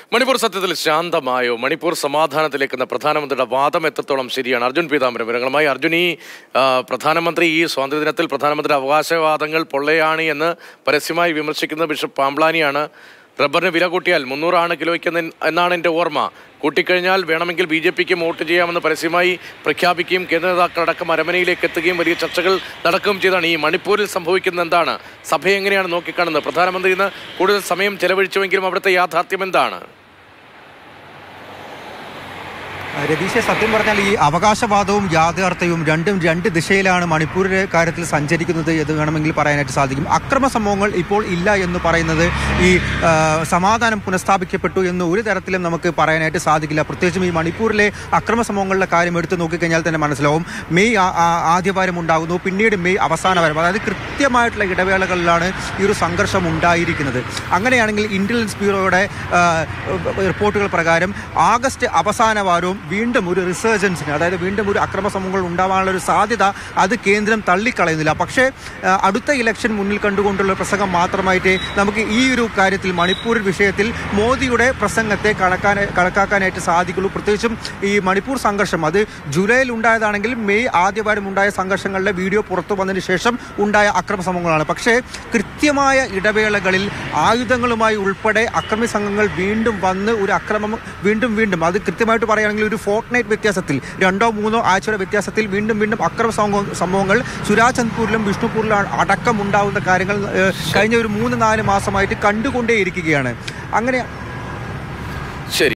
മണിപ്പൂർ സത്യത്തിൽ ശാന്തമായോ മണിപ്പൂർ സമാധാനത്തിലേക്കെന്ന പ്രധാനമന്ത്രിയുടെ വാദം എത്രത്തോളം ശരിയാണ് അർജുൻ പീതാംബരം വിവരങ്ങളുമായി അർജുൻ ഈ ആ, പ്രധാനമന്ത്രി ഈ സ്വാതന്ത്ര്യദിനത്തിൽ പ്രധാനമന്ത്രിയുടെ അവകാശവാദങ്ങൾ പൊള്ളയാണ് എന്ന് പരസ്യമായി വിമർശിക്കുന്ന ബിഷപ്പ് പാംബ്ലാനിയാണ് റബ്ബറിന് വില കൂട്ടിയാൽ മുന്നൂറാണ് കിലോയ്ക്ക് എന്ന് എന്നാണ് എൻ്റെ ഓർമ്മ കൂട്ടിക്കഴിഞ്ഞാൽ വേണമെങ്കിൽ ബി ജെ പിക്ക് വോട്ട് ചെയ്യാമെന്ന് പരസ്യമായി പ്രഖ്യാപിക്കുകയും കേന്ദ്ര നേതാക്കളടക്കം അരമനയിലേക്ക് എത്തുകയും വലിയ ചർച്ചകൾ നടക്കുകയും ചെയ്താണ് ഈ മണിപ്പൂരിൽ സംഭവിക്കുന്നത് എന്താണ് സഭ എങ്ങനെയാണ് നോക്കിക്കാണുന്നത് പ്രധാനമന്ത്രി ഇന്ന് കൂടുതൽ സമയം ചെലവഴിച്ചുവെങ്കിലും അവിടുത്തെ യാഥാർത്ഥ്യം എന്താണ് രതീഷെ സത്യം പറഞ്ഞാൽ ഈ അവകാശവാദവും യാഥാർത്ഥ്യവും രണ്ടും രണ്ട് ദിശയിലാണ് മണിപ്പൂരിലെ കാര്യത്തിൽ സഞ്ചരിക്കുന്നത് എന്ന് വേണമെങ്കിൽ പറയാനായിട്ട് സാധിക്കും അക്രമ സംഭവങ്ങൾ ഇപ്പോൾ ഇല്ല എന്ന് പറയുന്നത് ഈ ആ, സമാധാനം പുനഃസ്ഥാപിക്കപ്പെട്ടു എന്ന് ഒരു തരത്തിലും നമുക്ക് പറയാനായിട്ട് സാധിക്കില്ല പ്രത്യേകിച്ചും ഈ മണിപ്പൂരിലെ അക്രമ സംഭവങ്ങളുടെ കാര്യം എടുത്തു നോക്കിക്കഴിഞ്ഞാൽ തന്നെ മനസ്സിലാവും മെയ് ആ- ആ- ആദ്യവാരം ഉണ്ടാകുന്നു പിന്നീട് മെയ് അവസാന വാരം അതായത് കൃത്യമായിട്ടുള്ള ഇടവേളകളിലാണ് ഈ ഒരു സംഘർഷം ഉണ്ടായിരിക്കുന്നത് അങ്ങനെയാണെങ്കിൽ ഇന്റലിജൻസ് ബ്യൂറോയുടെ ആ, റിപ്പോർട്ടുകൾ പ്രകാരം ആഗസ്റ്റ് അവസാന വാരവും വീണ്ടും ഒരു റിസർജൻസിന് അതായത് വീണ്ടും ഒരു അക്രമ സംഭവങ്ങൾ ഉണ്ടാവാനുള്ള ഒരു സാധ്യത അത് കേന്ദ്രം തള്ളിക്കളയുന്നില്ല പക്ഷേ ആ, അടുത്ത ഇലക്ഷൻ മുന്നിൽ കണ്ടുകൊണ്ടുള്ള പ്രസംഗം മാത്രമായിട്ട് നമുക്ക് ഈ ഒരു കാര്യത്തിൽ മണിപ്പൂർ വിഷയത്തിൽ മോദിയുടെ പ്രസംഗത്തെ കണക്കാൻ കണക്കാക്കാനായിട്ട് സാധിക്കുള്ളൂ പ്രത്യേകിച്ചും ഈ മണിപ്പൂർ സംഘർഷം അത് ജൂലൈയിൽ ഉണ്ടായതാണെങ്കിൽ മെയ് ആദ്യവാരം ഉണ്ടായ സംഘർഷങ്ങളുടെ വീഡിയോ പുറത്തു വന്നതിന് ശേഷം ഉണ്ടായ അക്രമ സംഭവങ്ങളാണ് പക്ഷേ കൃത്യമായ ഇടവേളകളിൽ ആയുധങ്ങളുമായി ഉൾപ്പെടെ അക്രമി സംഘങ്ങൾ വീണ്ടും വന്ന് ഒരു അക്രമം വീണ്ടും വീണ്ടും അത് കൃത്യമായിട്ട് പറയുകയാണെങ്കിൽ ഒരു ഫോർട്ട് നൈറ്റ് വ്യത്യാസത്തിൽ രണ്ടോ മൂന്നോ ആഴ്ചയുടെ വ്യത്യാസത്തിൽ വീണ്ടും വീണ്ടും അക്രമ സംഭവ- സംഭവങ്ങൾ സുരാചന്ദ്പൂരിലും വിഷ്ണുപൂരിലും അടക്കം ഉണ്ടാവുന്ന കാര്യങ്ങൾ ഏഹ്, കഴിഞ്ഞ ഒരു മൂന്ന് നാല് മാസമായിട്ട് കണ്ടുകൊണ്ടേയിരിക്കുകയാണ് അങ്ങനെ ശരി